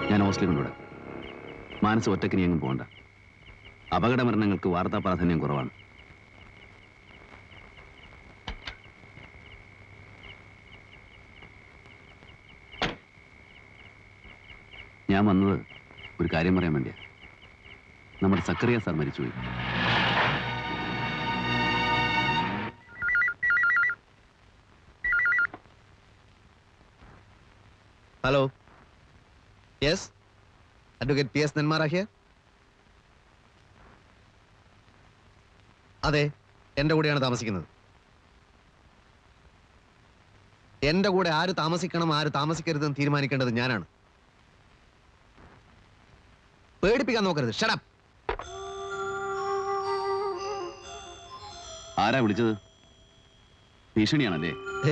ഞാൻ ഹോസ്റ്റലിൽ കൊണ്ടുവിടാം മാനസ് ഒറ്റയ്ക്ക് നീ എങ്ങും പോകണ്ട അപകട മരണങ്ങൾക്ക് വാർത്താ പ്രാധാന്യം കുറവാണ് ഞാൻ വന്നത് ഒരു കാര്യം പറയാൻ വേണ്ടിയാ നമ്മുടെ സക്കറിയ സാർ മരിച്ചുപോയി hello yes advocate P S Nenmara here അതെ എൻ്റെ കൂടെയാണ് താമസിക്കുന്നത് എൻ്റെ കൂടെ ആര് താമസിക്കണം ആര് താമസിക്കരുതെന്ന് തീരുമാനിക്കേണ്ടത് ഞാനാണ് പേടിപ്പിക്കാൻ നോക്കരുത് ഷടപ്പ് ആരാ വിളിച്ചത് ഭീഷണിയാണല്ലേ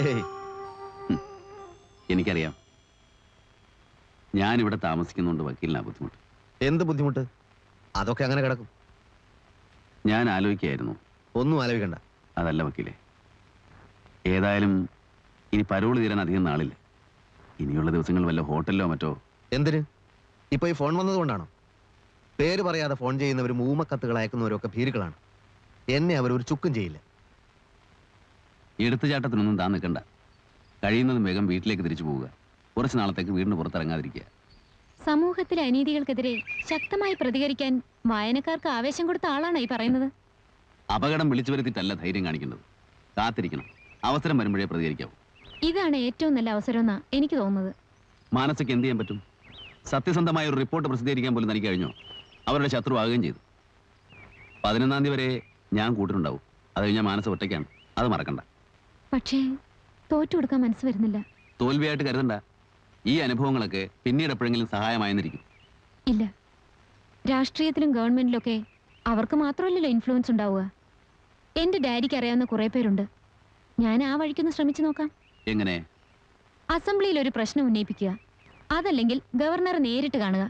എനിക്കറിയാം ഞാനിവിടെ താമസിക്കുന്നുണ്ട് വക്കീലിനാ ബുദ്ധിമുട്ട് എന്ത് ബുദ്ധിമുട്ട് അതൊക്കെ അങ്ങനെ കിടക്കും ഞാൻ ആലോചിക്കായിരുന്നു ഒന്നും ആലോചിക്കണ്ട അതല്ല വക്കീലെ ഏതായാലും ഇനി പരോള് തീരാൻ അധികം നാളില്ല ഇനിയുള്ള ദിവസങ്ങൾ വല്ല ഹോട്ടലിലോ മറ്റോ എന്തിന് ഇപ്പൊ ഈ ഫോൺ വന്നതുകൊണ്ടാണോ പേര് പറയാതെ ഫോൺ ചെയ്യുന്നവരും ഊമക്കത്തുകൾ അയക്കുന്നവരും ഒക്കെ ഭീരുക്കളാണ് എന്നെ അവർ ഒരു ചുക്കും ചെയ്യില്ല എടുത്തുചാട്ടത്തിനൊന്നും താൻ നിൽക്കണ്ട കഴിയുന്നതും വേഗം വീട്ടിലേക്ക് തിരിച്ചു പോവുക കുറച്ച് നാളത്തേക്ക് വീടിന് പുറത്തിറങ്ങാതിരിക്കുക സമൂഹത്തിലെ അനീതികൾക്കെതിരെ ശക്തമായി പ്രതികരിക്കാൻ വായനക്കാർക്ക് ആവേശം കൊടുത്ത ആളാണ് ഈ പറയുന്നത് അപകടം വിളിച്ചു വരുത്തിയിട്ടല്ല ധൈര്യം കാണിക്കേണ്ടത് കാത്തിരിക്കണം അവസരം വരുമ്പോഴേ പ്രതികരിക്കാവൂ ഇതാണ് ഏറ്റവും നല്ല അവസരമെന്നാ എനിക്ക് തോന്നുന്നത് മാനസയ്ക്ക് എന്ത് ചെയ്യാൻ പറ്റും സത്യസന്ധമായ ഒരു റിപ്പോർട്ട് പ്രസിദ്ധീകരിക്കാൻ പോലും തനിക്ക് കഴിഞ്ഞോ അവരുടെ ശത്രു ആകുകയും ചെയ്തു പതിനൊന്നാം തീയതി വരെ ഞാൻ കൂട്ടിനുണ്ടാവും അത് കഴിഞ്ഞാൽ മാനസ ഒറ്റയ്ക്കാണ് അത് മറക്കണ്ട പക്ഷേ തോറ്റു കൊടുക്കാൻ മനസ്സ് വരുന്നില്ല തോൽവിയായിട്ട് കരുതണ്ട ഈ അനുഭവങ്ങളൊക്കെ പിന്നീട് എപ്പോഴെങ്കിലും സഹായമായെന്നിരിക്കും ഇല്ല രാഷ്ട്രീയത്തിലും ഗവൺമെന്റിലൊക്കെ അവർക്ക് മാത്രമല്ലല്ലോ ഇൻഫ്ലുവൻസ് ഉണ്ടാവുക എന്റെ ഡാഡിക്ക് അറിയാവുന്ന കുറെ പേരുണ്ട് ഞാൻ ആ വഴിക്കൊന്ന് ശ്രമിച്ചു നോക്കാം എങ്ങനെ അസംബ്ലിയിൽ ഒരു പ്രശ്നം ഉന്നയിപ്പിക്കുക അതല്ലെങ്കിൽ ഗവർണറെ നേരിട്ട് കാണുക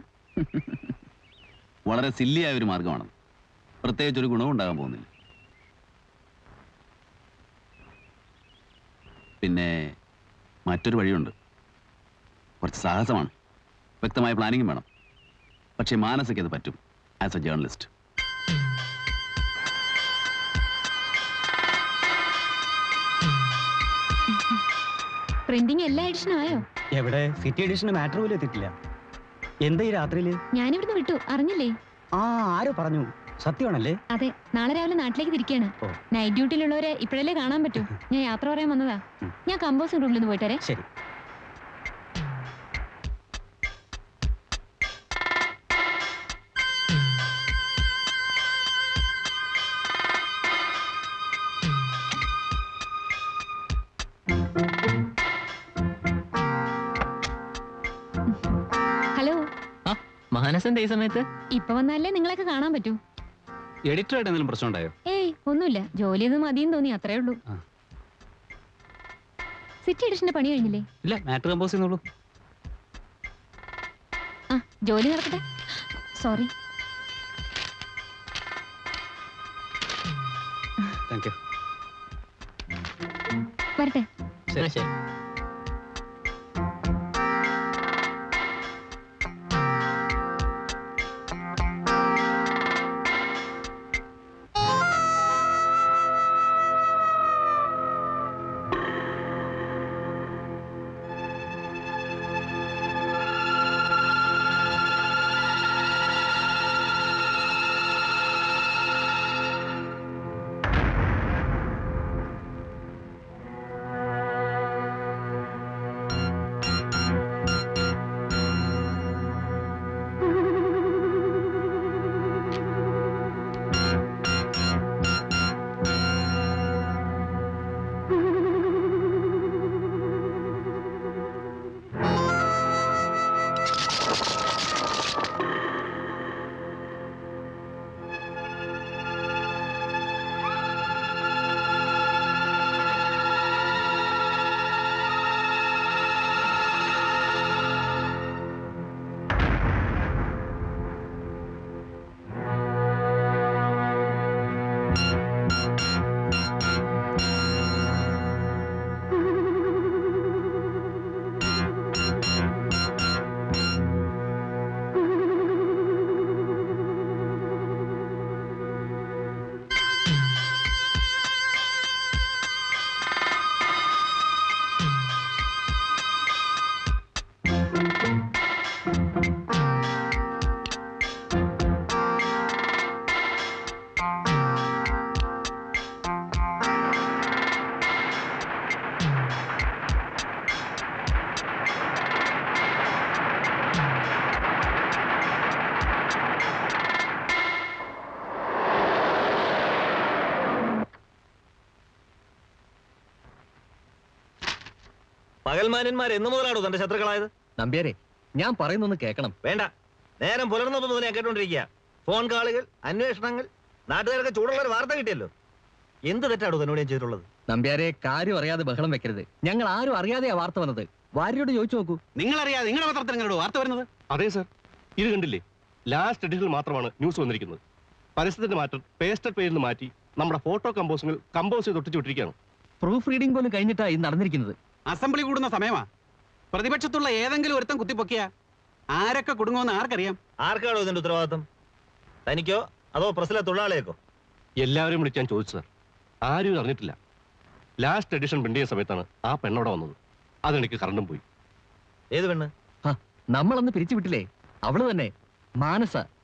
വളരെ സില്ലിയായ ഒരു മാർഗമാണ് പ്രത്യേകിച്ച് ഒരു ഗുണവും ഉണ്ടാകാൻ പോകുന്നില്ല പിന്നെ മറ്റൊരു വഴിയുണ്ട് കുറച്ച് സാഹസമാണ് വ്യക്തമായ പ്ലാനിങ്ങും വേണം പക്ഷേ മാനസയ്ക്ക് അത് പറ്റും ആസ് എ ജേർണലിസ്റ്റ് പ്രിന്റിംഗ് എല്ലാ എഡിഷനും ആയോ എവിടെ സിറ്റി എഡിഷന് മാറ്റർ പോലും എത്തിയിട്ടില്ല എന്താ ഈ രാത്രിയില് ഞാനിവിടുന്ന് വിട്ടു അറിഞ്ഞില്ലേ ആ ആരോ പറഞ്ഞു സത്യമാണല്ലേ അതെ നാളെ രാവിലെ നാട്ടിലേക്ക് തിരിക്കുകയാണ് ഓ. നൈറ്റ് ഡ്യൂട്ടിയിലുള്ളവരെ ഇപ്പോഴല്ലേ കാണാൻ പറ്റൂ ഞാൻ യാത്ര പറയാൻ വന്നതാ ഉം. ഞാൻ കമ്പോസിംഗ് റൂമിൽ നിന്ന് പോയിട്ടേ ശരി ഹലോ മാനസന്റെ ഈ സമയത്ത് ഇപ്പൊ വന്നാലേ നിങ്ങളെയൊക്കെ കാണാൻ പറ്റൂ എഡിറ്ററായിട്ട് എന്തെങ്കിലും പ്രശ്നം ഉണ്ടായോ ഏയ് ഒന്നുമില്ല ജോലി ഒന്നും മതിയെന്ന് തോന്നി അത്രേ ഉള്ളൂ ആ. സിറ്റി എഡിഷന്റെ പണി കഴിഞ്ഞില്ലേ ഇല്ല മാറ്റർ കമ്പോസ് ചെയ്യുന്നുള്ളൂ ആ ജോലി നടക്കട്ടെ സോറി താങ്ക് യു വരട്ടെ ആ, ശരി പകൽമാന്യന്മാർ എന്ന് മുതലാണോ തന്റെ ശത്രുക്കളായത് നമ്പ്യാരെ ഞാൻ പറയുന്നൊന്ന് കേൾക്കണം വേണ്ട നേരം പുലർന്നപ്പോ മുതൽ ഞാൻ കേട്ടോണ്ടിരിക്കുക ഫോൺ കാളുകൾ അന്വേഷണങ്ങൾ നാട്ടുകാർക്ക് ചൂടുള്ള ഒരു വാർത്ത കിട്ടിയല്ലോ എന്ത് തെറ്റാണോ തന്നോട് ഞാൻ ചെയ്തിട്ടുള്ളത് നമ്പ്യാരെ കാര്യം അറിയാതെ ബഹളം വെക്കരുത് ഞങ്ങൾ ആരും അറിയാതെയാ വാർത്ത വന്നത് വാര്യരോട് ചോദിച്ചു നോക്കൂ നിങ്ങളറിയാതെ നിങ്ങളുടെ പത്രത്തിൽ നിങ്ങളുടെ വാർത്ത വരുന്നത് അതെ സർ ഇത് കണ്ടില്ലേ ലാസ്റ്റ് എഡിഷനിൽ മാത്രമാണ് ന്യൂസ് വന്നിരിക്കുന്നത് പരസ്യത്തിന്റെ മാറ്റം പേസ്റ്റർ പേരിൽ നിന്ന് മാറ്റി നമ്മുടെ ഫോട്ടോ കമ്പോസിംഗിൽ കമ്പോസ് ചെയ്ത് ഒട്ടിച്ചു വിട്ടിരിക്കുകയാണ് പ്രൂഫ് റീഡിംഗ് പോലും കഴിഞ്ഞിട്ടാ ഇത് നടന്നിരിക്കുന്നത് അസംബ്ലി കൂടുന്ന സമയമാ പ്രതിപക്ഷത്തുള്ള ഏതെങ്കിലും ഒരുത്തം കുത്തിപ്പൊക്കിയ ആരൊക്കെ കുടുങ്ങുമെന്ന് ആർക്കറിയാം ആർക്കാണോ ഇതിന്റെ ഉത്തരവാദിത്തം തനിക്കോ അതോ പ്രസിലെ തൊഴിലാളിയേക്കോ എല്ലാവരും വിളിച്ച് ഞാൻ ചോദിച്ചു സർ ആരും ഇത് അറിഞ്ഞിട്ടില്ല ലാസ്റ്റ് എഡിഷൻ പ്രിന്റ് ചെയ്യുന്ന സമയത്താണ് ആ പെണ്ണോടെ വന്നത് അതെനിക്ക് കറണ്ടും പോയി ഏത് പെണ്ണ് നമ്മളന്ന് പിരിച്ചു വിട്ടില്ലേ അവള് തന്നെ മാനസ